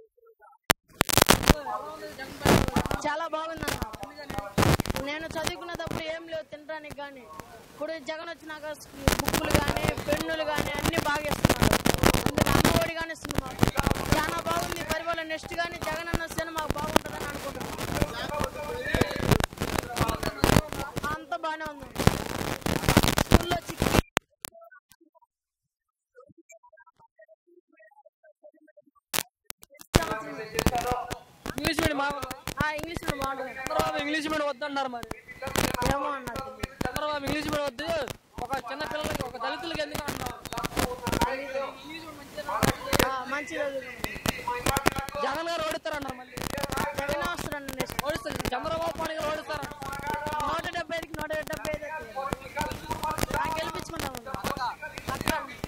చాలా బాగుందన్న నేను చదువుకునేటప్పుడు ఏం లేవు తినడానికి కానీ ఇప్పుడు జగన్ వచ్చినాక బుక్కులు కానీ పెన్నులు కానీ అన్ని బాగా ఇస్తున్నారు అందులో అమ్మఒడి కానీ ఇస్తున్నారు చాలా బాగుంది పరిపాలన నెక్స్ట్ కానీ జగన్ అన్న సినిమా బాగుంటుందని అనుకుంటున్నాను అంత బాగానే ఉంది స్కూల్లో చిక్కి ఇంగ్లీష్ మీడియం బాగా ఆ, ఇంగ్లీష్ లో బాగుంటుంది చంద్రబాబు ఇంగ్లీష్ మీడియం వద్దన్నారు మరి ఏమో అన్నారు చంద్రబాబు ఇంగ్లీష్ మీడియం వద్దు ఒక చిన్న పిల్లలకి ఒక దళితులకి ఎందుకు అంటున్నారు ఆ, మంచిగా చదువుకున్నాను. జగన్ గారు ఓడిస్తారన్నారు మళ్ళీ జగన్ వస్తున్నాను నెక్స్ట్ ఓడిస్తారు చంద్రబాబు నాయుడు గారు ఓడిస్తారు నూట డెబ్బై ఐదుకి నూట డెబ్బై ఐదు నాకు గెలిపించుకున్నాము అక్క